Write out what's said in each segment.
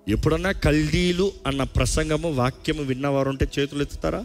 ఎప్పుడన్నా కల్దీలు అన్న ప్రసంగము వాక్యము విన్నవారు ఉంటే చేతులు ఎత్తుతారా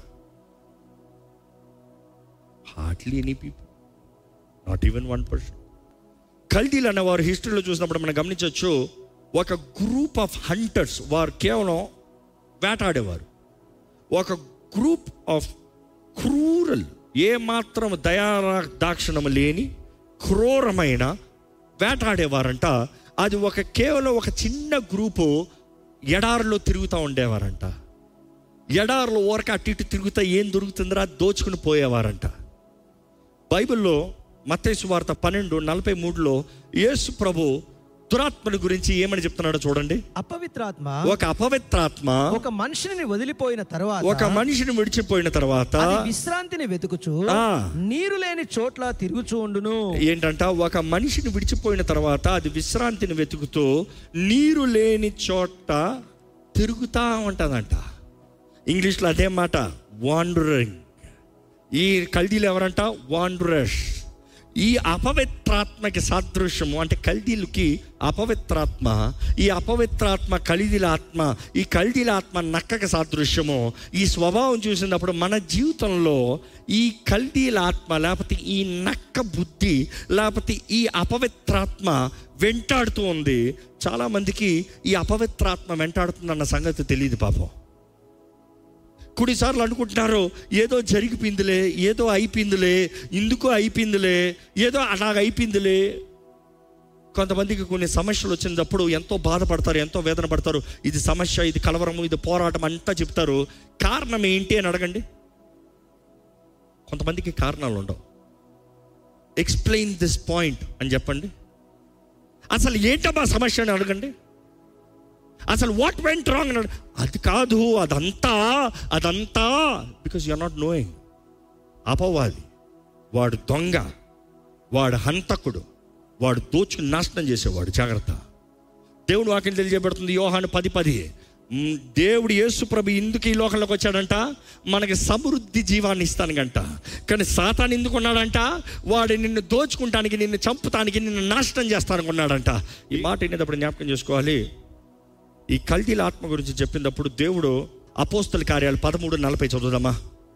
hardly any people not even one person కల్దీలు అన్నవారు హిస్టరీలో చూసినప్పుడు మనం గమనించవచ్చు ఒక గ్రూప్ ఆఫ్ హంటర్స్ వారు కేవలం వేటాడేవారు ఒక గ్రూప్ ఆఫ్ క్రూరల్ ఏ మాత్రం దయా దాక్షిణం లేని క్రూరమైన వేటాడేవారంట అది ఒక కేవలం ఒక చిన్న గ్రూపు ఎడారిలో తిరుగుతూ ఉండేవారంట ఎడారిలో ఊరక అటు ఇటు తిరుగుతా ఏం దొరుకుతుందిరా దోచుకుని పోయేవారంట బైబిల్లో మత్తేసు వార్త పన్నెండు నలభై మూడులో యేసు ప్రభు దురాత్మల గురించి ఏమని చెప్తున్నాడో చూడండి అపవిత్రాత్మ ఒక అపవిత్రాత్మ ఒక మనిషిని వదిలిపోయిన తర్వాత ఒక మనిషిని విడిచిపోయిన తర్వాత అది విశ్రాంతిని వెతుకుచు ఆ. నీరు లేని చోట్ల తిరుగుచూ ఉండును ఏంటంట ఒక మనిషిని విడిచిపోయిన తర్వాత అది విశ్రాంతిని వెతుకుతూ నీరు లేని చోట తిరుగుతా ఉంటుందంట ఇంగ్లీష్లో అదే మాట వాండరింగ్ ఈ కల్దీలు ఎవరంట వాండరర్స్ ఈ అపవిత్రాత్మకి సాదృశ్యము అంటే కల్దీలకి అపవిత్రాత్మ ఈ అపవిత్రాత్మ కలిదిల ఆత్మ ఈ కలిదిల ఆత్మ నక్కకి సాదృశ్యము ఈ స్వభావం చూసినప్పుడు మన జీవితంలో ఈ కల్దీల ఆత్మ లేకపోతే ఈ నక్క బుద్ధి లేకపోతే ఈ అపవిత్రాత్మ వెంటాడుతూ ఉంది చాలామందికి ఈ అపవిత్రాత్మ వెంటాడుతుందన్న సంగతి తెలియదు పాపం కొన్నిసార్లు అనుకుంటున్నారు ఏదో జరిగిపోయిందిలే ఏదో అయిపోయిందిలే ఇందుకు అయిపోయిందిలే ఏదో అలాగ అయిపోయిందిలే కొంతమందికి కొన్ని సమస్యలు వచ్చినప్పుడు ఎంతో బాధపడతారు ఎంతో వేదన పడతారు ఇది సమస్య ఇది కలవరము ఇది పోరాటం అంతా చెప్తారు కారణం ఏంటి అని అడగండి కొంతమందికి కారణాలు ఉండవు ఎక్స్ప్లెయిన్ దిస్ పాయింట్ అని చెప్పండి అసలు ఏంటమ్మా సమస్య అని అడగండి అసలు వాట్ వెంట్ రాంగ్ అన్నాడు అది కాదు అదంతా అదంతా because you are not knowing అపవాది వాడు దొంగ వాడు హంతకుడు వాడు దోచుకుని నాశనం చేసేవాడు జాగ్రత్త దేవుడు వాక్యం తెలియజేయబడుతుంది యోహాను పది పది మ్, దేవుడు యేసు ప్రభు ఎందుకు ఈ లోకంలోకి వచ్చాడంట మనకి సమృద్ధి జీవాన్ని ఇస్తానికంట కానీ సాతాన్ ఎందుకు ఉన్నాడంట వాడు నిన్ను దోచుకుంటానికి నిన్ను చంపుతానికి నిన్ను నాశనం చేస్తానికి ఉన్నాడంట ఈ మాట వినేటప్పుడు జ్ఞాపకం చేసుకోవాలి ఈ కల్తీల ఆత్మ గురించి చెప్పినప్పుడు దేవుడు అపోస్తల కార్యాలు పదమూడు నలభై చదువుదామా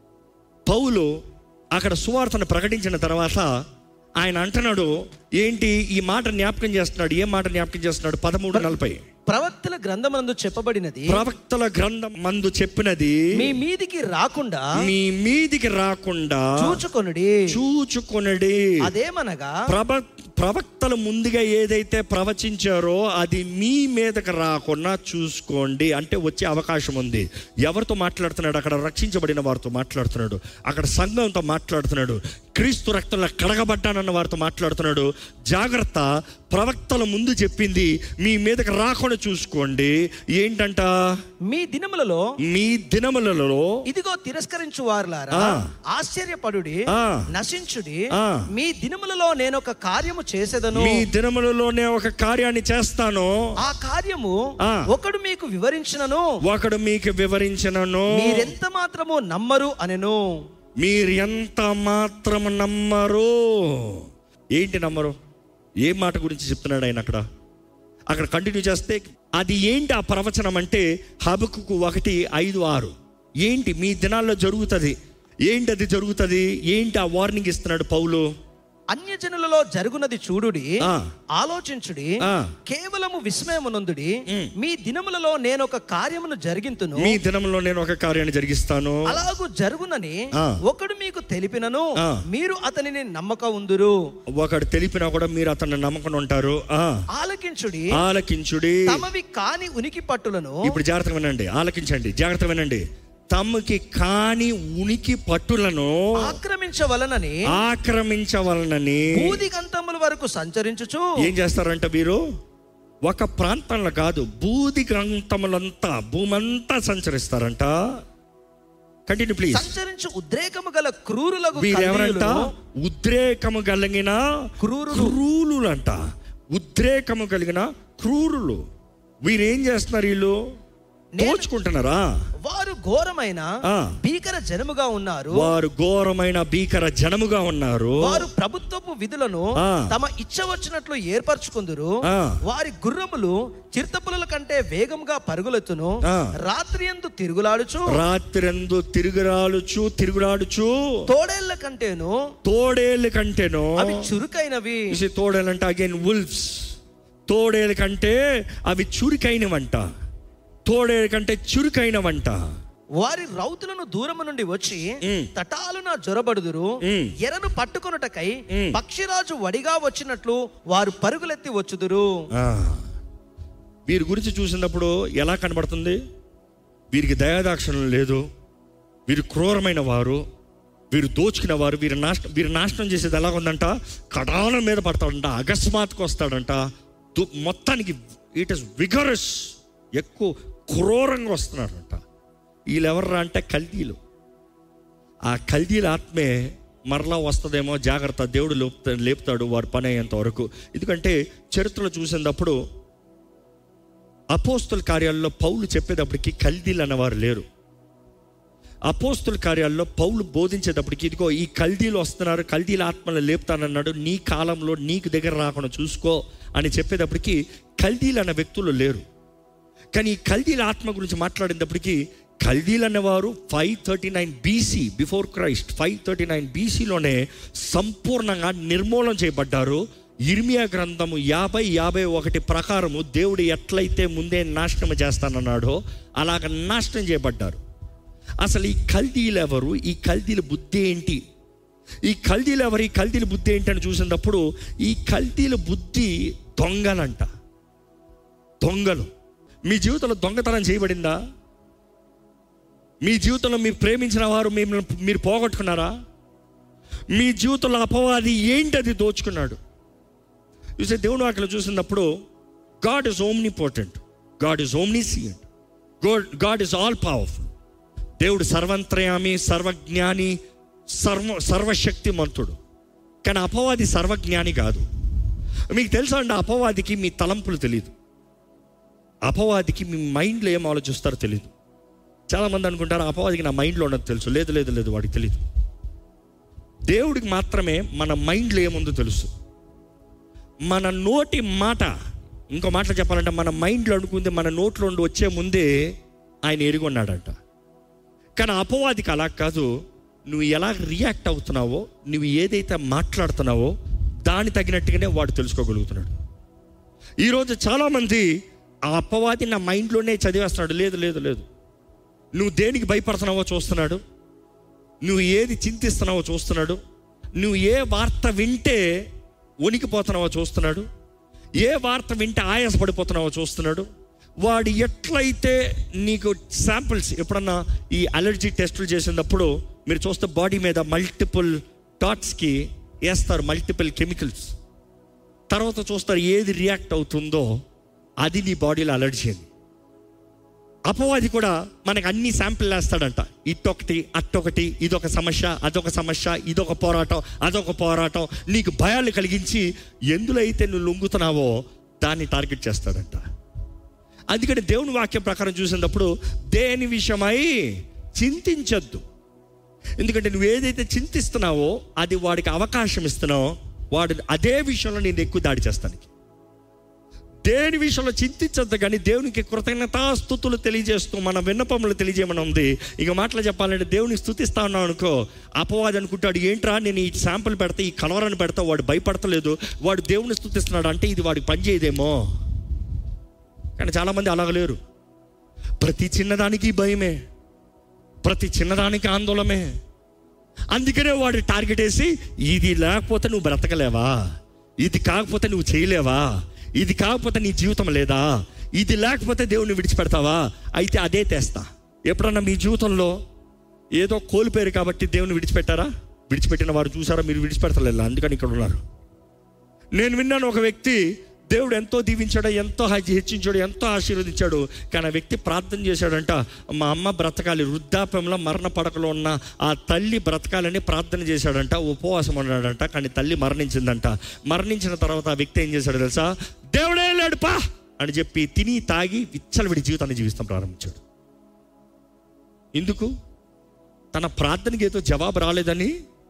పౌలు అక్కడ సువార్తను ప్రకటించిన తర్వాత ఆయన అంటున్నాడు ఏంటి ఈ మాట జ్ఞాపకం చేస్తున్నాడు ఏ మాట జ్ఞాపకం చేస్తున్నాడు పదమూడు నలభై ప్రవక్తల గ్రంథమందు చెప్పబడినది ప్రవక్తల గ్రంథం మందు చెప్పినది మీ మీదికి రాకుండా మీ మీదికి రాకుండా చూచుకొనుడి చూచుకొనడి అదేమనగా ప్రవ ప్రవక్తలు ముందుగా ఏదైతే ప్రవచించారో అది మీ మీదకి రాకుండా చూసుకోండి అంటే వచ్చే అవకాశం ఉంది ఎవరితో మాట్లాడుతున్నాడు అక్కడ రక్షించబడిన వారితో మాట్లాడుతున్నాడు అక్కడ సంఘంతో మాట్లాడుతున్నాడు క్రీస్తు రక్తంలో కడగబడ్డానన్న వారితో మాట్లాడుతున్నాడు జాగ్రత్త ప్రవక్తల ముందు చెప్పింది మీ మీదకి రాకుండా చూసుకోండి ఏంటంట మీ దినములలో మీ దినములలో ఇదిగో తిరస్కరించు వారులారా ఆ. ఆశ్చర్యపడుడి ఆ. నశించుడి ఆ. మీ దినములలో నేను ఒక కార్యము చేసేదను మీ దినములలోనే ఒక కార్యాన్ని చేస్తాను ఆ కార్యము ఆ. ఒకడు మీకు వివరించినను ఒకడు మీకు వివరించినను మీరెంత మాత్రము నమ్మరు అనెను మీరు ఎంత మాత్రం నమ్మరు ఏంటి నమ్మరు ఏ మాట గురించి చెప్తున్నాడు ఆయన అక్కడ అక్కడ కంటిన్యూ చేస్తే అది ఏంటి ఆ ప్రవచనం అంటే హబకుకు ఒకటి ఐదు ఆరు ఏంటి మీ దినాల్లో జరుగుతుంది ఏంటి అది జరుగుతుంది ఏంటి ఆ వార్నింగ్ ఇస్తున్నాడు పౌలు అన్యజనులలో జరుగునది చూడుడి ఆ. ఆలోచించుడి ఆ. కేవలము విస్మయమునందుడి ఉమ్. మీ దినములలో నేను ఒక కార్యమును జరిగింతును మీ దినంలో నేను ఒక కార్యాన్ని జరిగిస్తాను అలాగు జరుగునని ఆ. ఒకడు మీకు తెలిపినను ఆ. మీరు అతనిని నమ్మక ఉందురు ఒకడు తెలిపినా కూడా మీరు అతన్ని నమ్మకం ఉంటారు ఆ ఆలకించుడి ఆలకించుడి తమవి కాని ఉనికి పట్టులను ఇప్పుడు జాగ్రత్తగా వినండి ఆలకించండి జాగ్రత్తగా వినండి తమకి కాని ఉనికి పట్టులను ఆక్రమించవలనని ఆక్రమించవలనని బూది గంతముల వరకు సంచరించుచు ఏం చేస్తారంట వీరు ఒక ప్రాంతంలో కాదు బూది గ్రంథములంతా భూమంతా సంచరిస్తారంట కంటిన్యూ ప్లీజ్ సంచరించు ఉద్రేకము గల క్రూరులకు వీరెవరంట ఉద్రేకము కలిగిన క్రూరులు. క్రూరులంట ఉద్రేకము కలిగిన క్రూరులు వీరేం చేస్తున్నారు వీళ్ళు దోచుకుంటున్నారా వారు ఘోరమైన ఆ. భీకర జనముగా ఉన్నారు వారు ఘోరమైన భీకర జనముగా ఉన్నారు వారు ప్రభుత్వపు విధులను ఆ. తమ ఇచ్చ వచ్చినట్లు ఏర్పరచుకుందురు ఆ. వారి గుర్రములు చిరుతపులుల కంటే వేగంగా పరుగులెత్తును ఆ. రాత్రి ఎందు తిరుగులాడుచు రాత్రందు తిరుగురాలుచు తిరుగురాడుచు తోడేళ్ల కంటేను తోడేళ్ళ కంటేనో అవి చురుకైనవి చూసి తోడేళ్ళంటే అగైన్ వుల్ఫ్స్ తోడేళ్ళ కంటే అవి చురుకైనవంట తోడేళ్ళ కంటే చురుకైనవంట వారి రౌతులను దూరము నుండి వచ్చి ఉమ్. తటాలున జొరబడుదురు ఉమ్. ఎరను పట్టుకొనుటకై ఉమ్. పక్షిరాజు వడిగా వచ్చినట్లు వారు పరుగులెత్తి వచ్చుదురు ఆ. వీరి గురించి చూసినప్పుడు ఎలా కనబడుతుంది వీరికి దయాదాక్షణం లేదు వీరు క్రూరమైన వారు వీరు దోచుకున్న వారు వీరి నాశనం వీరి నాశనం చేసేది ఎలా ఉందంట కడాల మీద పడతాడంట అకస్మాత్తుకు వస్తాడంట దు- మొత్తానికి ఇట్ ఇస్ విగరస్ ఎక్కువ క్రూరంగా వస్తున్నాడంట వీళ్ళు ఎవర్రా అంటే కల్దీలు ఆ కల్దీల ఆత్మే మరలా వస్తుందేమో జాగ్రత్త దేవుడు లేపుతా లేపుతాడు వారి పని అయ్యేంత వరకు ఎందుకంటే చరిత్రలో చూసినప్పుడు అపోస్తుల కార్యాల్లో పౌలు చెప్పేటప్పటికి కల్దీలు అన్నవారు లేరు అపోస్తుల కార్యాల్లో పౌలు బోధించేటప్పటికి ఇదిగో ఈ కల్దీలు వస్తున్నారు కల్దీల ఆత్మలు లేపుతానన్నాడు నీ కాలంలో నీకు దగ్గర రాకుండా చూసుకో అని చెప్పేటప్పటికి కల్దీలు అన్న వ్యక్తులు లేరు కానీ ఈ కల్దీల ఆత్మ గురించి మాట్లాడేటప్పటికి కల్దీలు అనేవారు five thirty nine BC before Christ five thirty nine బీసీలోనే సంపూర్ణంగా నిర్మూలన చేయబడ్డారు ఇర్మియా గ్రంథము యాభై యాభై ఒకటి ప్రకారము దేవుడు ఎట్లయితే ముందే నాశనం చేస్తానన్నాడో అలాగ నాశనం చేయబడ్డారు అసలు ఈ కల్దీలు ఎవరు ఈ కల్దీల బుద్ధి ఏంటి ఈ కల్దీలు ఎవరు ఈ కల్దీల బుద్ధి ఏంటి అని చూసినప్పుడు ఈ కల్దీల బుద్ధి దొంగలంట దొంగలు మీ జీవితంలో దొంగతనం చేయబడిందా మీ జీవితంలో మీరు ప్రేమించిన వారు మిమ్మల్ని మీరు పోగొట్టుకున్నారా మీ జీవితంలో అపవాది ఏంటి అది దోచుకున్నాడు చూసే దేవుడు అక్కడ చూసినప్పుడు God is omnipotent God is omniscient God God is all powerful దేవుడు సర్వంత్రయామి సర్వజ్ఞాని సర్వ సర్వశక్తిమంతుడు కానీ అపవాది సర్వజ్ఞాని కాదు మీకు తెలుసా అండి అపవాదికి మీ తలంపులు తెలియదు అపవాదికి మీ మైండ్లో ఏం ఆలోచిస్తారో తెలియదు చాలామంది అనుకుంటారు అపవాదికి నా మైండ్లో ఉన్నది తెలుసు లేదు లేదు లేదు వాడికి తెలియదు దేవుడికి మాత్రమే మన మైండ్లో ఏముందో తెలుసు మన నోటి మాట ఇంకో మాట చెప్పాలంటే మన మైండ్లో అనుకుంది మన నోట్లో నుండి వచ్చే ముందే ఆయన ఎరుగున్నాడంట కానీ అపవాదికి అలా కాదు నువ్వు ఎలా రియాక్ట్ అవుతున్నావో నువ్వు ఏదైతే మాట్లాడుతున్నావో దాని తగినట్టుగానే వాడు తెలుసుకోగలుగుతున్నాడు ఈరోజు చాలామంది ఆ అపవాది నా మైండ్లోనే చదివేస్తున్నాడు లేదు లేదు లేదు నువ్వు దేనికి భయపడుతున్నావో చూస్తున్నాడు నువ్వు ఏది చింతిస్తున్నావో చూస్తున్నాడు నువ్వు ఏ వార్త వింటే వణికిపోతున్నావో చూస్తున్నాడు ఏ వార్త వింటే ఆయాసపడిపోతున్నావో చూస్తున్నాడు వాడు ఎట్లయితే నీకు శాంపిల్స్ ఎప్పుడన్నా ఈ అలర్జీ టెస్టులు చేసినప్పుడు మీరు చూస్తే బాడీ మీద మల్టిపుల్ డాట్స్కి వేస్తారు మల్టిపుల్ కెమికల్స్ తర్వాత చూస్తారు ఏది రియాక్ట్ అవుతుందో అది నీ బాడీలో అలర్జీ అని అపవాది కూడా మనకు అన్ని శాంపిల్ వేస్తాడంట ఇటొకటి అట్టొకటి ఇదొక సమస్య అదొక సమస్య ఇదొక పోరాటం అదొక పోరాటం నీకు భయాలు కలిగించి ఎందులో అయితే నువ్వు లొంగుతున్నావో దాన్ని టార్గెట్ చేస్తాడంట అందుకని దేవుని వాక్యం ప్రకారం చూసినప్పుడు దేని విషయమై చింతించొద్దు ఎందుకంటే నువ్వు ఏదైతే చింతిస్తున్నావో అది వాడికి అవకాశం ఇస్తున్నావో వాడు అదే విషయంలో నేను ఎక్కువ దాడి చేస్తానికి దేని విషయంలో చింతించద్దు కానీ దేవునికి కృతజ్ఞతాస్థుతులు తెలియజేస్తూ మన విన్నపములు తెలియజేయమని ఉంది ఇక మాటలు చెప్పాలంటే దేవుని స్థుతిస్తా ఉన్నాం అనుకో అపవాది అనుకుంటాడు ఏంట్రా నేను ఈ శాంపుల్ పెడతా ఈ కలవరాన్ని పెడతా వాడు భయపడతలేదు వాడు దేవుని స్థుతిస్తున్నాడు అంటే ఇది వాడికి పనిచేయదేమో కానీ చాలామంది అలాగ లేరు ప్రతి చిన్నదానికి భయమే ప్రతి చిన్నదానికి ఆందోళమే అందుకనే వాడు టార్గెట్ వేసి ఇది లేకపోతే నువ్వు బ్రతకలేవా ఇది కాకపోతే నువ్వు చేయలేవా ఇది కాకపోతే నీ జీవితం లేదా ఇది లేకపోతే దేవుణ్ణి విడిచిపెడతావా అయితే అదే తెస్తా ఎప్పుడన్నా మీ జీవితంలో ఏదో కోల్పోయారు కాబట్టి దేవుని విడిచిపెట్టారా విడిచిపెట్టిన వారు చూసారా మీరు విడిచిపెడతలేదు అందుకని ఇక్కడ ఉన్నారు నేను విన్నాను ఒక వ్యక్తి దేవుడు ఎంతో దీవించాడు ఎంతో హె- హెచ్చించాడు ఎంతో ఆశీర్వదించాడు కానీ ఆ వ్యక్తి ప్రార్థన చేశాడంట మా అమ్మ బ్రతకాలి వృద్ధాప్యంలో మరణ పడకలో ఉన్న ఆ తల్లి బ్రతకాలని ప్రార్థన చేశాడంట ఉపవాసం ఉన్నాడంట కానీ తల్లి మరణించిందంట మరణించిన తర్వాత ఆ వ్యక్తి ఏం చేశాడు తెలుసా దేవుడే లేడు పా అని చెప్పి తిని తాగి విచ్చలవిడి జీవితాన్ని జీవిస్తాం ప్రారంభించాడు ఎందుకు తన ప్రార్థనకి ఏదో జవాబు రాలేదని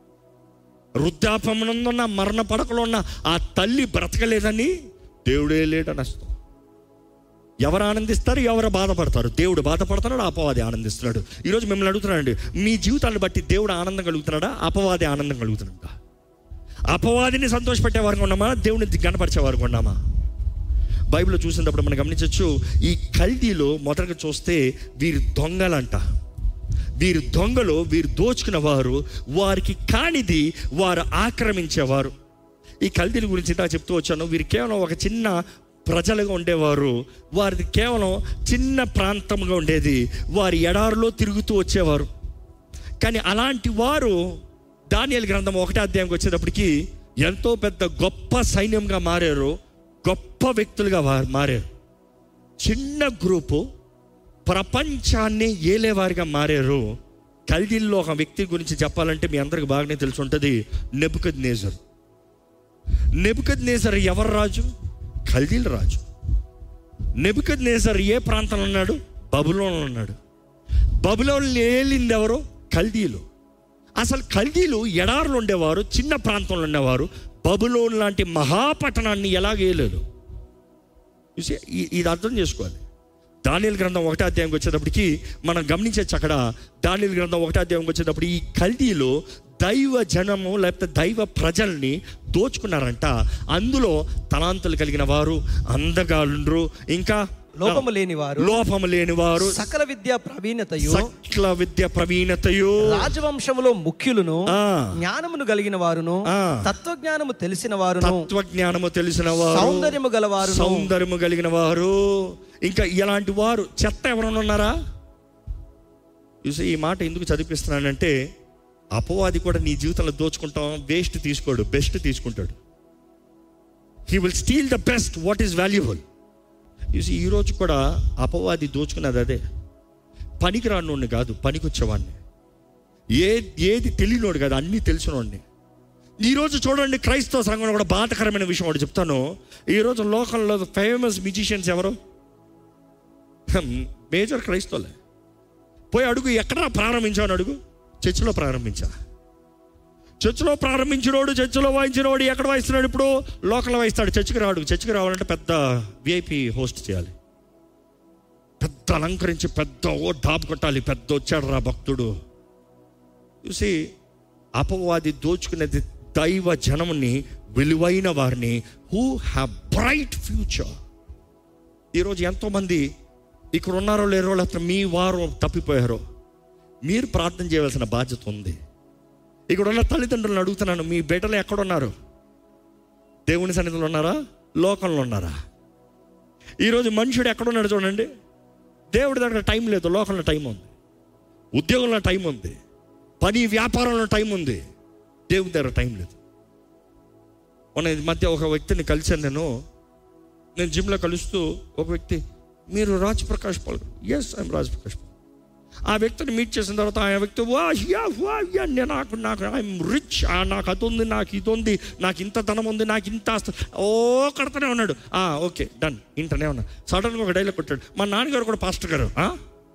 వృద్ధాపమునందున్న మరణ పడకలో ఉన్న ఆ తల్లి బ్రతకలేదని దేవుడే లేడని అస్తాం ఎవరు ఆనందిస్తారు ఎవరు బాధపడతారు దేవుడు బాధపడుతున్నాడు అపవాది ఆనందిస్తున్నాడు ఈరోజు మిమ్మల్ని అడుగుతున్నాడండి మీ జీవితాన్ని బట్టి దేవుడు ఆనందం కలుగుతున్నాడా అపవాది ఆనందం కలుగుతున్నాడా అపవాదిని సంతోషపెట్టే వారికి ఉన్నామా దేవుని గణపరిచే వారికి ఉన్నామా బైబిల్లో చూసినప్పుడు మనం గమనించవచ్చు ఈ కల్దీలో మొదటగా చూస్తే వీరు దొంగలంట వీరు దొంగలు వీరు దోచుకున్న వారు వారికి కానిది వారు ఆక్రమించేవారు ఈ కల్దీల గురించి ఇందాక చెప్తూ వచ్చాను వీరు కేవలం ఒక చిన్న ప్రజలుగా ఉండేవారు వారిది కేవలం చిన్న ప్రాంతంగా ఉండేది వారి ఎడారిలో తిరుగుతూ వచ్చేవారు కానీ అలాంటి వారు దానియల్ గ్రంథం ఒకటే అధ్యాయంకి వచ్చేటప్పటికి ఎంతో పెద్ద గొప్ప సైన్యంగా మారారు గొప్ప వ్యక్తులుగా వారు మారారు చిన్న గ్రూపు ప్రపంచాన్ని ఏలేవారిగా మారారు కల్దీల్లో ఒక వ్యక్తి గురించి చెప్పాలంటే మీ అందరికి బాగానే తెలిసి ఉంటుంది నెబుకద్ నేజర్ నెబుకద్ నేజర్ ఎవరు రాజు కల్దీల రాజు నెబుకద్ నేజర్ ఏ ప్రాంతంలో ఉన్నాడు బబులోన్లో ఉన్నాడు బబులోన్ ఏలింది ఎవరు కల్దీలు అసలు కల్దీలు ఎడారులు ఉండేవారు చిన్న ప్రాంతంలో ఉండేవారు బబులోన్ లాంటి మహాపట్టణాన్ని ఎలాగ వేయలేదు చూసి ఇది అర్థం చేసుకోవాలి దానిల గ్రంథం ఒకటే అధ్యాయంకి వచ్చేటప్పటికి మనం గమనించవచ్చు అక్కడ దానిల గ్రంథం ఒకటే అధ్యాయంకి వచ్చేటప్పుడు ఈ కల్దీలో దైవ జనము లేకపోతే దైవ ప్రజల్ని దోచుకున్నారంట అందులో తలాంతులు కలిగిన వారు అందగాళ్ళు ఇంకా లోపము లేని వారు లోపము లేని వారు సకల విద్యా ప్రవీణతయు సకల విద్య ప్రవీణతయు రాజవంశములో ముఖ్యులను ఆ. జ్ఞానమును కలిగిన వారును ఆ. తత్వజ్ఞానము తెలిసిన వారును తత్వజ్ఞానము తెలిసిన వారు సౌందర్యము గల వారును సౌందర్యము కలిగిన వారు ఇంకా ఇలాంటి వారు చెత్త ఎవరైనా ఉన్నారా చూసి ఈ మాట ఎందుకు చదివిస్తున్నానంటే అపవాది కూడా నీ జీవితంలో దోచుకుంటాం వేస్ట్ తీసుకోడు బెస్ట్ తీసుకుంటాడు he will steal the best what is valuable చూసి ఈరోజు కూడా అపవాది దోచుకున్నది అదే పనికిరానోడిని కాదు పనికొచ్చేవాడిని ఏ ఏది తెలియనోడు కాదు అన్నీ తెలిసినోడిని ఈరోజు చూడండి క్రైస్తవ సంఘంలో కూడా బాధకరమైన విషయం ఒకటి చెప్తాను ఈరోజు లోకంలో ఫేమస్ మ్యూజిషియన్స్ ఎవరు మేజర్ క్రైస్తవులే పోయి అడుగు ఎక్కడ ప్రారంభించాను అడుగు చర్చిలో ప్రారంభించా చర్చిలో ప్రారంభించినోడు చర్చిలో వాయించినోడు ఎక్కడ వాయిస్తున్నాడు ఇప్పుడు లోకల్ వాయిస్తాడు చర్చికి రాడు చర్చికి రావాలంటే పెద్ద విఐపి హోస్ట్ చేయాలి పెద్ద అలంకరించి పెద్ద ఓ డాబు కొట్టాలి పెద్ద వచ్చాడు రా భక్తుడు చూసి అపవాది దోచుకునేది దైవ జనముని విలువైన వారిని హూ హ్యావ్ బ్రైట్ ఫ్యూచర్ ఈరోజు ఎంతోమంది ఇక్కడ ఉన్నారో లేరో లేకపోతే మీ వారు తప్పిపోయారో మీరు ప్రార్థన చేయవలసిన బాధ్యత ఉంది ఇక్కడ ఉన్న తల్లిదండ్రులను అడుగుతున్నాను మీ బిడ్డలు ఎక్కడున్నారు దేవుని సన్నిధిలో ఉన్నారా లోకంలో ఉన్నారా ఈరోజు మనుషుడు ఎక్కడున్నాడు చూడండి దేవుడి దగ్గర టైం లేదు లోకంలో టైం ఉంది ఉద్యోగంలో టైం ఉంది పని వ్యాపారంలో టైం ఉంది దేవుని దగ్గర టైం లేదు మొన్న ఈ మధ్య ఒక వ్యక్తిని కలిశాను నేను నేను జిమ్లో కలుస్తూ ఒక వ్యక్తి మీరు Raj Prakash Paul yes I'm Raj Prakash Paul ఆ వ్యక్తిని మీట్ చేసిన తర్వాత ఆ వ్యక్తి వా యా వా యా నేను నాకు నాకు ఐఎమ్ రిచ్ నాకు అది ఉంది నాకు ఇది ఉంది నాకు ఇంత ధనం ఉంది నాకు ఇంత ఆస్తి ఓ కడతానే ఉన్నాడు ఆ ఓకే డన్ ఇంటనే ఉన్నా సడన్గా ఒక డైలాగ్ కొట్టాడు మా నాన్నగారు కూడా పాస్టర్ గారు ఆ?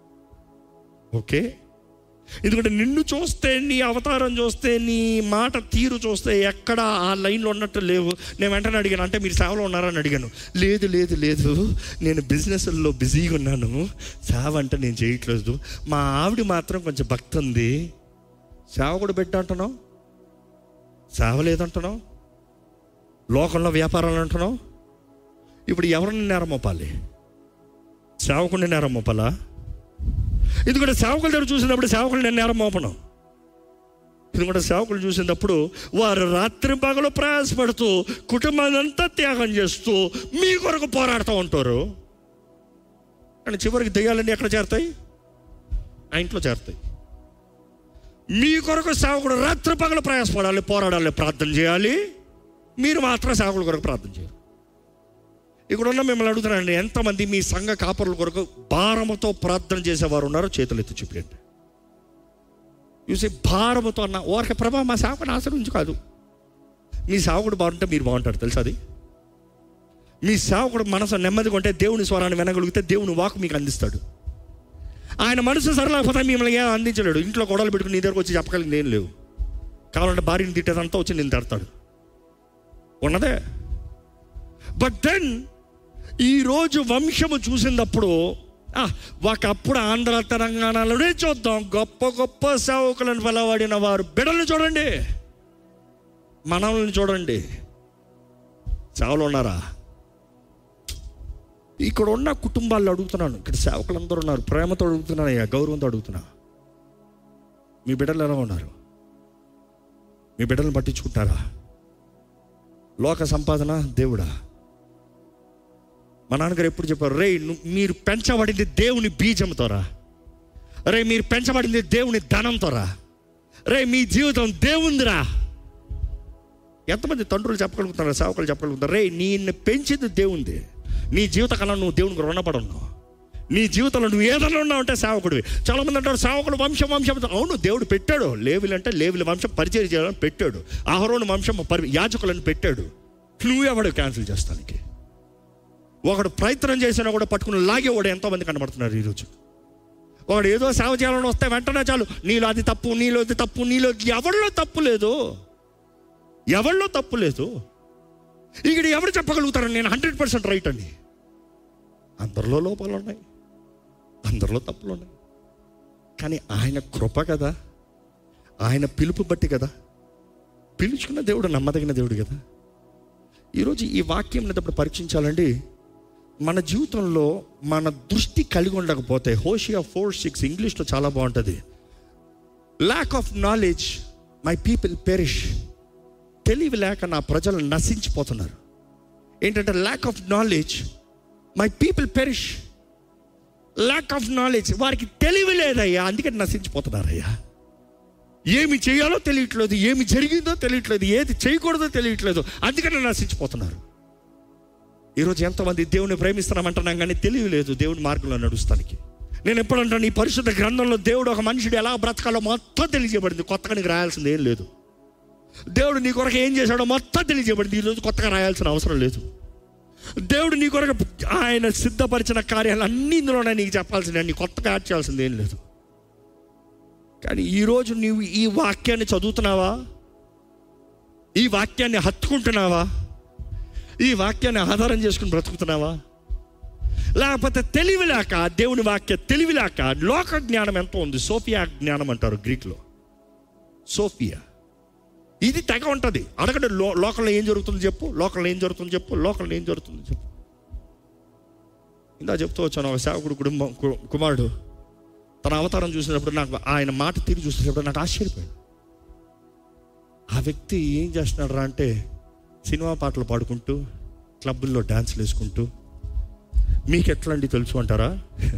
ఓకే ఎందుకంటే నిన్ను చూస్తే నీ అవతారం చూస్తే నీ మాట తీరు చూస్తే ఎక్కడ ఆ లైన్లో ఉన్నట్టు లేవు నేను వెంటనే అడిగాను అంటే మీరు సేవలో ఉన్నారని అడిగాను లేదు లేదు లేదు నేను బిజినెస్లో బిజీగా ఉన్నాను సేవ అంటే నేను చేయట్లేదు మా ఆవిడ మాత్రం కొంచెం భక్తి ఉంది సేవ కూడా పెట్ట అంటున్నావు సేవ లేదంటున్నావు లోకంలో వ్యాపారాలు అంటున్నావు ఇప్పుడు ఎవరిని నేరం మోపాలి సేవకుండా నేరం మోపాలా ఎందుకంటే సేవకుల దగ్గర చూసినప్పుడు సేవకులు నేను నేరం మోపను ఎందుకంటే సేవకులు చూసినప్పుడు వారు రాత్రి పగలు ప్రయాసపడుతూ కుటుంబాన్ని అంతా త్యాగం చేస్తూ మీ కొరకు పోరాడుతూ ఉంటారు కానీ చివరికి దెయ్యాలన్నీ ఎక్కడ చేరుతాయి ఆ ఇంట్లో చేరుతాయి మీ కొరకు సేవకుడు రాత్రి పగలు ప్రయాసపడాలి పోరాడాలి ప్రార్థన చేయాలి మీరు మాత్రం సేవకుల కొరకు ప్రార్థన చేయాలి ఇక్కడ ఉన్న మిమ్మల్ని అడుగుతున్నానండి ఎంతమంది మీ సంఘ కాపరుల కొరకు భారముతో ప్రార్థన చేసేవారు ఉన్నారో చేతులు ఎత్తి చూపించండి చూసి భారముతో అన్న ఓరక ప్రభా మా సేవకుని ఆశ్రయించు కాదు మీ సేవకుడు బాగుంటే మీరు బాగుంటారు తెలుసా అది మీ సేవకుడు మనసు నెమ్మదిగా ఉంటే దేవుని స్వరాన్ని వినగలిగితే దేవుని వాకు మీకు అందిస్తాడు ఆయన మనసు సరళకపోతే మిమ్మల్ని ఏం అందించలేడు ఇంట్లో గొడవలు పెట్టుకుని నీ దగ్గరకు వచ్చి చెప్పగలిగింది ఏం లేవు కావాలంటే భార్యని తిట్టేదంతా వచ్చి నేను తడతాడు ఉన్నదే బట్ దెన్ ఈరోజు వంశము చూసినప్పుడు ఆ, ఒకప్పుడు ఆంధ్ర తెలంగాణలోనే చూద్దాం గొప్ప గొప్ప సేవకులను వెలవడిన వారు బిడల్ని చూడండి మనల్ని చూడండి సేవలు ఉన్నారా ఇక్కడ ఉన్న కుటుంబాల్లో అడుగుతున్నాను ఇక్కడ సేవకులు అందరూ ఉన్నారు ప్రేమతో అడుగుతున్నాను అయ్యా గౌరవంతో అడుగుతున్నా మీ బిడ్డలు ఎలా ఉన్నారు మీ బిడ్డలను పట్టించుకుంటారా లోక సంపాదన దేవుడా మా నాన్నగారు ఎప్పుడు చెప్పారు రే మీరు పెంచబడింది దేవుని బీజంతోరా రే మీరు పెంచబడింది దేవుని ధనంతోరా రే మీ జీవితం దేవుందిరా ఎంతమంది తండ్రులు చెప్పగలుగుతారా సేవకులు చెప్పగలుగుతారు రే నిన్ను పెంచింది దేవుంది నీ జీవితకాలం నువ్వు దేవునికి రుణపడి ఉన్నావు నీ జీవితంలో నువ్వు ఏదైనా ఉన్నావు అంటే సేవకుడివి చాలా మంది అంటారు సేవకుడు వంశం వంశం అవును దేవుడు పెట్టాడు లేవులు అంటే లేవుల వంశం పరిచయం చేయాలని పెట్టాడు ఆహరోని వంశం పరి యాజకులను పెట్టాడు నువ్వెవడు క్యాన్సిల్ చేస్తానికి ఒకడు ప్రయత్నం చేసినా కూడా పట్టుకుని లాగేవాడు ఎంతోమంది కనబడుతున్నారు ఈరోజు వాడు ఏదో సేవ చేయాలని వస్తే వెంటనే చాలు నీలో అది తప్పు నీలో అది తప్పు నీలో ఎవరిలో తప్పు లేదు ఎవరిలో తప్పు లేదు ఇక్కడ ఎవరు చెప్పగలుగుతారు నేను హండ్రెడ్ పర్సెంట్ రైట్ అని అందరిలో లోపాలు ఉన్నాయి అందరిలో తప్పులు ఉన్నాయి కానీ ఆయన కృప కదా ఆయన పిలుపు బట్టి కదా పిలుచుకున్న దేవుడు నమ్మదగిన దేవుడు కదా ఈరోజు ఈ వాక్యం అనేటప్పుడు పరీక్షించాలండి మన జీవితంలో మన దృష్టి కలిగి ఉండకపోతే హోషియా ఫోర్ సిక్స్ ఇంగ్లీష్లో చాలా బాగుంటుంది lack of knowledge my people perish తెలివి లేక నా ప్రజలు నశించిపోతున్నారు ఏంటంటే lack of knowledge my people perish lack of knowledge వారికి తెలివి లేదయ్యా అందుకే నశించిపోతున్నారయ్యా ఏమి చేయాలో తెలియట్లేదు ఏమి జరిగిందో తెలియట్లేదు ఏది చేయకూడదో తెలియట్లేదు అందుకని నశించిపోతున్నారు ఈరోజు ఎంతమంది దేవుని ప్రేమిస్తున్నామంటున్నాం కానీ తెలివి లేదు దేవుని మార్గంలో నడుస్తానికి నేను ఎప్పుడు అంటాను ఈ పరిశుద్ధ గ్రంథంలో దేవుడు ఒక మనుషుడు ఎలా బ్రతకాలో మొత్తం తెలియజేయబడింది కొత్తగా నీకు రాయాల్సింది ఏం లేదు దేవుడు నీ కొరకు ఏం చేశాడో మొత్తం తెలియజేయబడింది ఈరోజు కొత్తగా రాయాల్సిన అవసరం లేదు దేవుడు నీ కొరకు ఆయన సిద్ధపరిచిన కార్యాలు అన్ని ఇందులోనే నీకు చెప్పాల్సిందే నీ కొత్తగా యాడ్ చేయాల్సింది ఏం లేదు కానీ ఈరోజు నీవు ఈ వాక్యాన్ని చదువుతున్నావా ఈ వాక్యాన్ని హత్తుకుంటున్నావా ఈ వాక్యాన్ని ఆధారం చేసుకుని బ్రతుకుతున్నావా లేకపోతే తెలివి లేక దేవుని వాక్య తెలివి లేక లోక జ్ఞానం ఎంత ఉంది సోఫియా జ్ఞానం అంటారు గ్రీక్లో సోఫియా ఇది తెగ ఉంటుంది అడగండి లో లోకంలో ఏం జరుగుతుందో చెప్పు లోకంలో ఏం జరుగుతుందో చెప్పు లోకంలో ఏం జరుగుతుందో చెప్పు ఇందా చెప్తూ వచ్చాను ఒక సేవకుడు కుటుంబం కు- కుమారుడు తన అవతారం చూసినప్పుడు నాకు ఆయన మాట తీరు చూసినప్పుడు నాకు ఆశ్చర్యపోయాడు ఆ వ్యక్తి ఏం చేస్తున్నాడు రా అంటే సినిమా పాటలు పాడుకుంటూ క్లబ్బుల్లో డ్యాన్స్లు వేసుకుంటూ మీకు ఎట్లా అండి తెలుసు అంటారా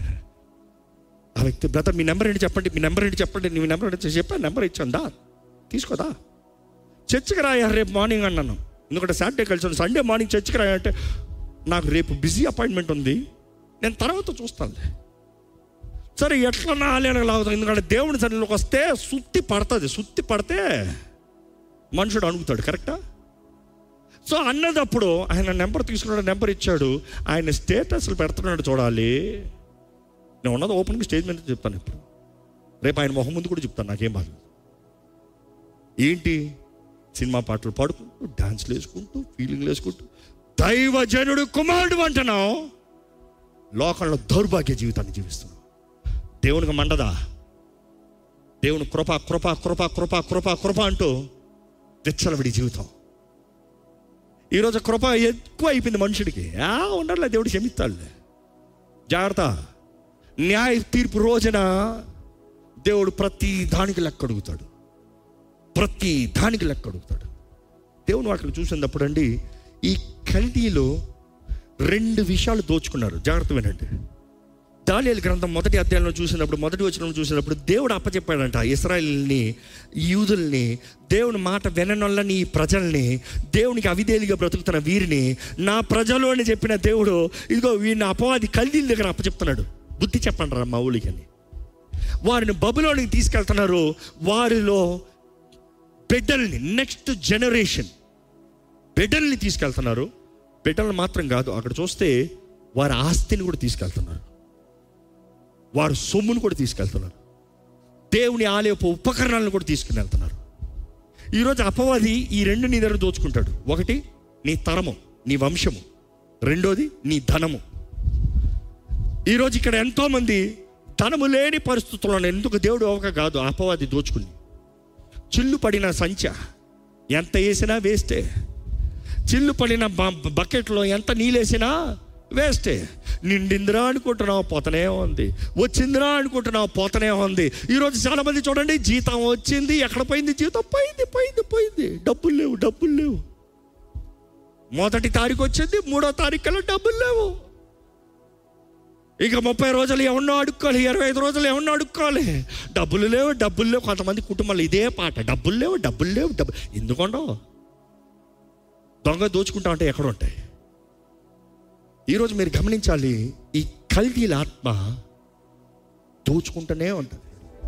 ఆ వ్యక్తి బ్రదర్ మీ నెంబర్ ఏంటి చెప్పండి మీ నెంబర్ ఏంటి చెప్పండి మీ నెంబర్ ఏంటి చెప్పాను నెంబర్ ఇచ్చాను దా తీసుకోదా చర్చికి రాయా రేపు మార్నింగ్ అన్నాను ఎందుకంటే సాటర్డే కలిసి సండే మార్నింగ్ చర్చికి రాయా అంటే నాకు రేపు బిజీ అపాయింట్మెంట్ ఉంది నేను తర్వాత చూస్తాను సరే ఎట్లా నాలేనకు లాగుతాం ఎందుకంటే దేవుని సన్నిధిలోకి వస్తే సుత్తి పడుతుంది సుత్తి పడితే మనుషుడు అడుగుతాడు కరెక్టా సో అన్నదప్పుడు ఆయన నెంబర్ తీసుకున్నాడు నెంబర్ ఇచ్చాడు ఆయన స్టేటస్లు పెడుతున్నాడు చూడాలి నేను ఉన్నది ఓపెన్గా స్టేజ్ మీద చెప్తాను ఇప్పుడు రేపు ఆయన మొహం ముందు కూడా చెప్తాను నాకేం బాధ లేదు. ఏంటి సినిమా పాటలు పాడుకుంటూ డాన్స్లు వేసుకుంటూ ఫీలింగ్లు వేసుకుంటూ దైవజనుడు కుమారుడు అంటున్నావు లోకంలో దౌర్భాగ్య జీవితాన్ని జీవిస్తున్నావు దేవునికి మండదా దేవుని కృప కృప కృప కృప కృప కృప అంటూ విచ్చలవిడి జీవితం ఈరోజు కృప ఎక్కువ అయిపోయింది మనుషుడికి ఆ ఉండాలి దేవుడు క్షమిస్తాడులే జాగ్రత్త న్యాయ తీర్పు రోజున దేవుడు ప్రతి దానికి లెక్క అడుగుతాడు ప్రతి దానికి లెక్క అడుగుతాడు దేవుని వాటిని చూసినప్పుడు అండి ఈ కల్దీలో రెండు విషయాలు దోచుకున్నారు జాగ్రత్త వినండి దానియలు గ్రంథం మొదటి అధ్యాయంలో చూసినప్పుడు మొదటి వచనం చూసినప్పుడు దేవుడు అప్పచెప్పాడంట ఇస్రాయల్ని యూదుల్ని దేవుని మాట విననొల్లని ఈ ప్రజల్ని దేవునికి అవిధేలిగా బ్రతుకుతున్న వీరిని నా ప్రజలు అని చెప్పిన దేవుడు ఇదిగో వీరిని అపవాది కల్దీల దగ్గర అప్పచెప్తున్నాడు బుద్ధి చెప్పండి రా మా ఊళ్ళకి అని వారిని బబులోనికి తీసుకెళ్తున్నారు వారిలో బిడ్డల్ని నెక్స్ట్ జనరేషన్ బిడ్డల్ని తీసుకెళ్తున్నారు బిడ్డలు మాత్రం కాదు అక్కడ చూస్తే వారి ఆస్తిని కూడా తీసుకెళ్తున్నారు వారి సొమ్మును కూడా తీసుకెళ్తున్నారు దేవుని ఆలయపు ఉపకరణాలను కూడా తీసుకుని వెళ్తున్నారు ఈరోజు అపవాది ఈ రెండు నీ దగ్గర దోచుకుంటాడు ఒకటి నీ తరము నీ వంశము రెండోది నీ ధనము ఈరోజు ఇక్కడ ఎంతోమంది ధనము లేని పరిస్థితుల్లో ఎందుకు దేవుడు అవక కాదు అపవాది దోచుకుని చిల్లు పడిన సంచ ఎంత వేసినా వేస్టే చిల్లు పడిన బ- బకెట్లో ఎంత నీళ్ళేసినా వేస్టే నిండిందిరా అనుకుంటున్నావు పోతనే ఉంది వచ్చిందిరా అనుకుంటున్నావు పోతనే ఉంది ఈరోజు చాలా మంది చూడండి జీతం వచ్చింది ఎక్కడ పోయింది జీతం పోయింది పోయింది పోయింది డబ్బులు లేవు డబ్బులు లేవు మొదటి తారీఖు వచ్చింది మూడో తారీఖు కల్లా డబ్బులు లేవు ఇక ముప్పై రోజులు ఎవరినో అడుక్కోవాలి ఇరవై ఐదు రోజులు ఎవరినో అడుక్కోవాలి డబ్బులు లేవు డబ్బులు లేవు కొంతమంది కుటుంబాలు ఇదే పాట డబ్బులు లేవు డబ్బులు లేవు డబ్బు ఎందుకుండవు దొంగ దోచుకుంటా అంటే ఎక్కడ ఉంటాయి ఈరోజు మీరు గమనించాలి ఈ కల్తీల ఆత్మ దోచుకుంటూనే ఉంటుంది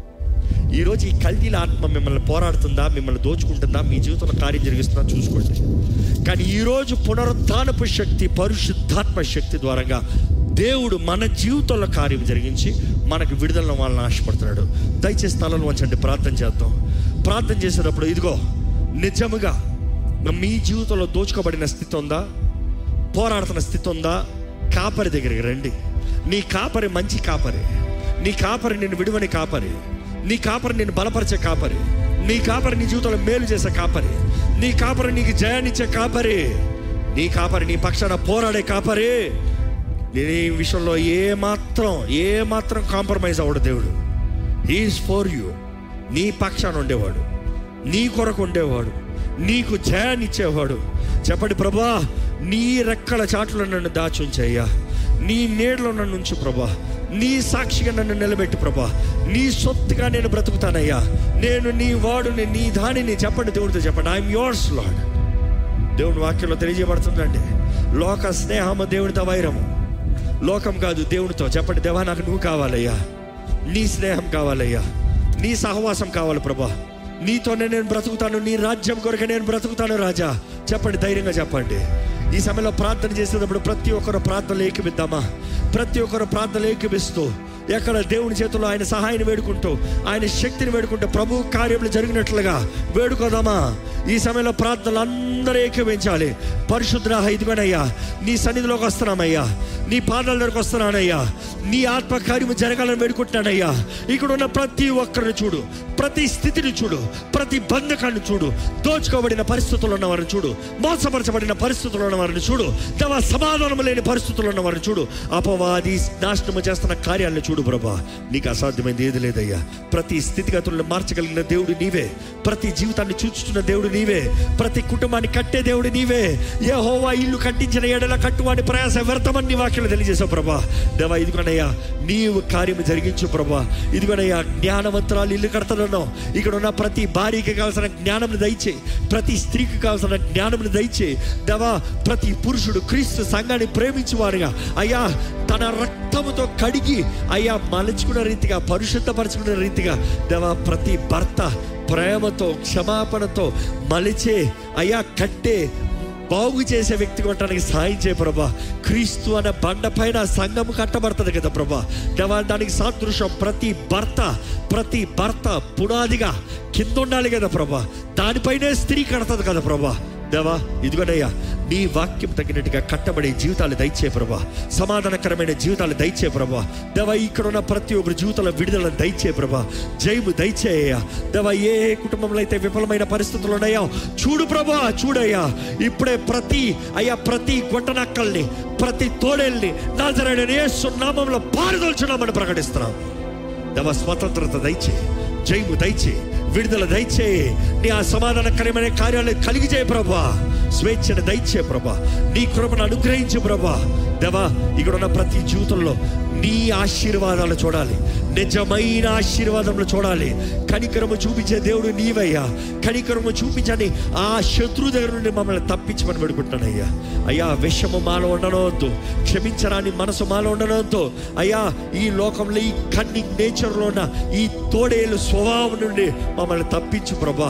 ఈరోజు ఈ కల్తీల ఆత్మ మిమ్మల్ని పోరాడుతుందా మిమ్మల్ని దోచుకుంటుందా మీ జీవితంలో కార్యం జరిగిస్తుందా చూసుకోండి కానీ ఈరోజు పునరుద్ధానపు శక్తి పరిశుద్ధాత్మ శక్తి ద్వారంగా దేవుడు మన జీవితంలో కార్యం జరిగించి మనకు విడుదల వాళ్ళని ఆశపడుతున్నాడు దయచేసి స్థలంలో వంచండి ప్రార్థన చేద్దాం ప్రార్థన చేసేటప్పుడు ఇదిగో నిజముగా మీ జీవితంలో దోచుకోబడిన స్థితి ఉందా పోరాడుతున్న స్థితి ఉందా కాపరి దగ్గరికి రండి నీ కాపరి మంచి కాపరి నీ కాపరి నిన్ను విడువని కాపరి నీ కాపరి నిన్ను బలపరిచే కాపరి నీ కాపరి నీ జీవితంలో మేలు చేసే కాపరి నీ కాపరి నీకు జయాన్నిచ్చే కాపరి నీ కాపరి నీ పక్షాన పోరాడే కాపరి నీ విషయంలో ఏ మాత్రం ఏ మాత్రం కాంప్రమైజ్ అవ్వడు దేవుడు ఈజ్ ఫర్ యూ నీ పక్షాన ఉండేవాడు నీ కొరకు ఉండేవాడు నీకు జయాన్ని ఇచ్చేవాడు చెప్పండి ప్రభా నీ రెక్కల చాటులో నన్ను దాచుంచయ్యా నీ నీడలో నన్ను ఉంచు ప్రభా నీ సాక్షిగా నన్ను నిలబెట్టు ప్రభా నీ సొత్తుగా నేను బ్రతుకుతానయ్యా నేను నీ వాడుని నీ దానిని చెప్పండి దేవుడితో చెప్పండి ఐఎమ్ యోర్స్ లాడ్ దేవుని వాక్యంలో తెలియజేయబడుతుందండి లోక స్నేహము దేవుడితో వైరము లోకం కాదు దేవునితో చెప్పండి దేవా నాకు నువ్వు కావాలయ్యా నీ స్నేహం కావాలయ్యా నీ సహవాసం కావాలి ప్రభా నీతోనే నేను బ్రతుకుతాను నీ రాజ్యం కొరకు నేను బ్రతుకుతాను రాజా చెప్పండి ధైర్యంగా చెప్పండి ఈ సమయంలో ప్రార్థన చేసేటప్పుడు ప్రతి ఒక్కరు ప్రార్థనలు ఏకిమిద్దామా ప్రతి ఒక్కరు ప్రార్థనలు ఏకిమిస్తూ ఎక్కడ దేవుని చేతుల్లో ఆయన సహాయాన్ని వేడుకుంటూ ఆయన శక్తిని వేడుకుంటూ ప్రభు కార్యములు జరిగినట్లుగా వేడుకోదామా ఈ సమయంలో ప్రార్థనలు అందరూ ఏకీవించాలి పరిశుద్ర ఇదిగోనయ్యా నీ సన్నిధిలోకి వస్తున్నామయ్యా నీ పాదాల దగ్గరకు వస్తున్నానయ్యా నీ ఆత్మ కార్యము జరగాలని వేడుకుంటున్నానయ్యా ఇక్కడ ఉన్న ప్రతి ఒక్కరిని చూడు ప్రతి స్థితిని చూడు ప్రతి బంధకాన్ని చూడు దోచుకోబడిన పరిస్థితుల్లో ఉన్న వారిని చూడు మోసపరచబడిన పరిస్థితుల్లో ఉన్న వారిని చూడు తమ సమాధానం లేని పరిస్థితుల్లో ఉన్న వారిని చూడు అపవాది నాశనము చేస్తున్న కార్యాలను చూడు ప్రభా నీకు అసాధ్యమైంది ఏది లేదయ్యా ప్రతి స్థితిగతులను మార్చగలిగిన దేవుడు నీవే ప్రతి జీవితాన్ని చూచుతున్న దేవుడు నీవే ప్రతి కుటుంబాన్ని కట్టే దేవుడు నీవే ఏ హోవా ఇల్లు కట్టించిన ఎడల కట్టువాడి ప్రయాస వ్యర్థమని నీ వాక్యం తెలియజేశావు ప్రభా దేవా ఇదిగోనయ్యా నీవు కార్యము జరిగించు ప్రభా ఇదిగోనయ్యా జ్ఞానవంతురాలు ఇల్లు కడతానన్నావు ఇక్కడ ఉన్న ప్రతి భార్యకి కావాల్సిన జ్ఞానం దయచే ప్రతి స్త్రీకి కావాల్సిన జ్ఞానం దయచే దేవా ప్రతి పురుషుడు క్రీస్తు సంఘాన్ని ప్రేమించేవారుగా అయ్యా తన రక్తముతో కడిగి అయ్యా మలుచుకున్న రీతిగా పరిశుద్ధపరచుకున్న రీతిగా దేవా ప్రతి భర్త ప్రేమతో క్షమాపణతో మలిచే అయ్యా కట్టే బాగు చేసే వ్యక్తి కొట్టడానికి సాయం చేయ ప్రభా క్రీస్తు అనే బండ పైన సంఘం కట్టబడుతుంది కదా ప్రభా దేవా దానికి సాదృశ్యం ప్రతి భర్త ప్రతి భర్త పునాదిగా కింద ఉండాలి కదా ప్రభా దానిపైనే స్త్రీ కడతది కదా ప్రభా దేవా ఇదిగోనయ్యా నీ వాక్యం తగినట్టుగా కట్టబడే జీవితాలు దయచే ప్రభా సమాధానకరమైన జీవితాలు దయచే ప్రభా దేవా ఇక్కడ ఉన్న ప్రతి ఒక్కరి జీవితంలో విడుదల దయచే ప్రభా జయము దయచేయ్యా దేవా ఏ ఏ కుటుంబంలో అయితే విఫలమైన పరిస్థితులు ఉన్నాయో చూడు ప్రభా చూడయ్యా ఇప్పుడే ప్రతి అయ్యా ప్రతి గొట్టనక్కల్ని ప్రతి తోడేల్ని నాజరైన యేసు నామంలో పారదోల్చున్నామని ప్రకటిస్తున్నాం దేవ స్వతంత్రత దయచే జయము దయచే విడుదల దయచే నీ ఆ సమాధానకరమైన కార్యాలు కలిగి చేయ ప్రభా స్వేచ్ఛను దయచే ప్రభా నీ కృపను అనుగ్రహించు ప్రభా దేవా ఇక్కడ ఉన్న ప్రతి జీవితంలో నీ ఆశీర్వాదాలు చూడాలి నిజమైన ఆశీర్వాదములు చూడాలి కనికరము చూపించే దేవుడు నీవయ్యా కనికరము చూపించని ఆ శత్రు దగ్గర నుండి మమ్మల్ని తప్పించమని పెడుకుంటానయ్యా అయ్యా విషము మాలో ఉండనవద్దు క్షమించరాని మనసు మాలో ఉండనవద్దు అయ్యా ఈ లోకంలో ఈ కన్నింగ్ నేచర్లో ఉన్న ఈ తోడేలు స్వభావం నుండి మమ్మల్ని తప్పించు ప్రభా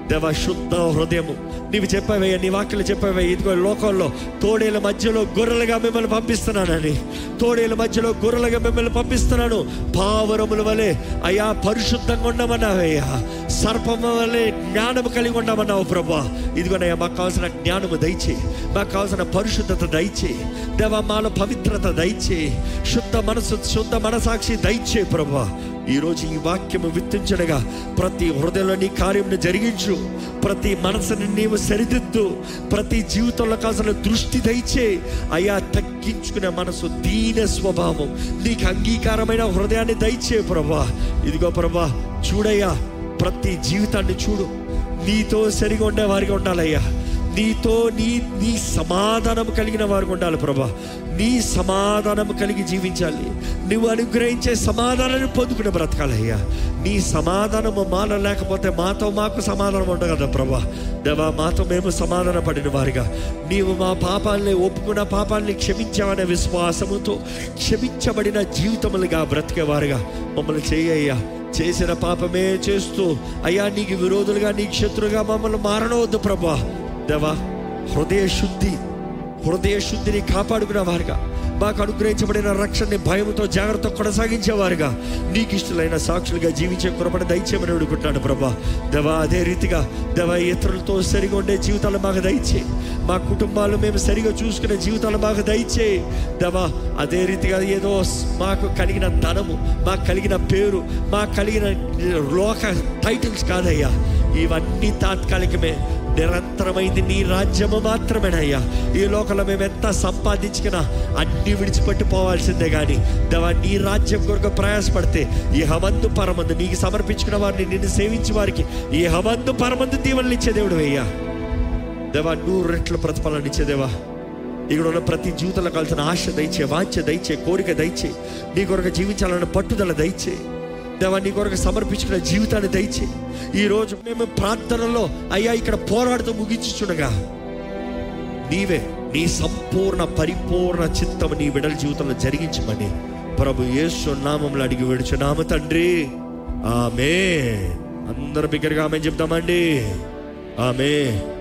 దేవ శుద్ధ హృదయము నీవు చెప్పావయ్యా నీ వాక్యలు చెప్పావయ్యా ఇదిగో లోకంలో తోడేల మధ్యలో గొర్రెలుగా మిమ్మల్ని పంపిస్తున్నానని తోడేల మధ్యలో గొర్రెలుగా మిమ్మల్ని పంపిస్తున్నాను పావురముల వలె అయ్యా పరిశుద్ధంగా ఉండమన్నావయ్యా సర్పము వలె జ్ఞానము కలిగి ఉండమన్నావు ప్రభా ఇదిగోనయ్యా మాకు కావాల్సిన జ్ఞానము దయచే మాకు కావాల్సిన పరిశుద్ధత దయచే దేవ మాలో పవిత్రత దయచే శుద్ధ మనసు శుద్ధ మనసాక్షి దయచే ప్రభా ఈరోజు ఈ వాక్యము విత్తించడగా ప్రతి హృదయంలో నీ కార్యమును జరిగించు ప్రతి మనసుని నీవు సరిదిద్దు ప్రతి జీవితంలో కాసిన దృష్టి దయచే అయా తగ్గించుకునే మనసు దీన స్వభావం నీకు అంగీకారమైన హృదయాన్ని దయచే ప్రభా ఇదిగో ప్రభా చూడయ్యా ప్రతి జీవితాన్ని చూడు నీతో సరిగా ఉండే వారిగా ఉండాలయ్యా నీతో నీ నీ సమాధానం కలిగిన వారికి ఉండాలి ప్రభా నీ సమాధానం కలిగి జీవించాలి నువ్వు అనుగ్రహించే సమాధానాన్ని పొందుకుని బ్రతకాలయ్యా నీ సమాధానము మాలో లేకపోతే మాతో మాకు సమాధానం ఉండదు కదా ప్రభా దేవా మాతో మేము సమాధాన పడిన వారిగా నీవు మా పాపాలని ఒప్పుకున్న పాపాలని క్షమించావనే విశ్వాసముతో క్షమించబడిన జీవితములుగా బ్రతికేవారుగా మమ్మల్ని చేయ్యా చేసిన పాపమే చేస్తూ అయ్యా నీకు విరోధులుగా నీకు శత్రుగా మమ్మల్ని మారనవద్దు ప్రభా దేవా హృదయ శుద్ధి హృదయ శుద్ధిని కాపాడుకునే వారుగా మాకు అనుగ్రహించబడిన రక్షణని భయంతో జాగ్రత్త కొనసాగించేవారుగా నీకు ఇష్టలైన సాక్షులుగా జీవించే కృపణ దయచేయమని అడుగుంటాను ప్రభా దేవా అదే రీతిగా దేవా ఇతరులతో సరిగా ఉండే జీవితాలు మాకు దయచే మా కుటుంబాలు మేము సరిగా చూసుకునే జీవితాలు మాకు దయచే దేవా అదే రీతిగా ఏదో మాకు కలిగిన ధనము మాకు కలిగిన పేరు మాకు కలిగిన లోక టైటిల్స్ కాదయ్యా ఇవన్నీ తాత్కాలికమే నిరంతరమైంది నీ రాజ్యము మాత్రమేనయ్యా ఈ లోకంలో మేము ఎంత సంపాదించుకున్నా అన్ని విడిచిపెట్టి పోవాల్సిందే కానీ దేవా నీ రాజ్యం కొరకు ప్రయాసపడితే ఈ హమందు పరమందు నీకు సమర్పించుకున్న వారిని నిన్ను సేవించే వారికి ఈ హమందు పరమందు దీవెనలు ఇచ్చే దేవుడు అయ్యా దేవా నూరు రెట్ల ప్రతిఫలన ఇచ్చే దేవా ఇక్కడ ఉన్న ప్రతి జీవితంలో కలిసిన ఆశ దయచే వాంఛ దయచే కోరిక దయచే నీ కొరకు జీవించాలన్న పట్టుదల దయచే దేవా నీ కొరకు సమర్పించుకున్న జీవితాన్ని దయచే ఈ రోజు మేము ప్రార్థనలో అయ్యా ఇక్కడ పోరాడుతూ ముగించుచుండగా నీవే నీ సంపూర్ణ పరిపూర్ణ చిత్తము నీ విడల జీవితంలో జరిగించమని ప్రభు యేసు నామంలో అడిగి విడుచున్నాము తండ్రి ఆమె అందరు బిగ్గరగా ఆమె చెప్తామండి ఆమె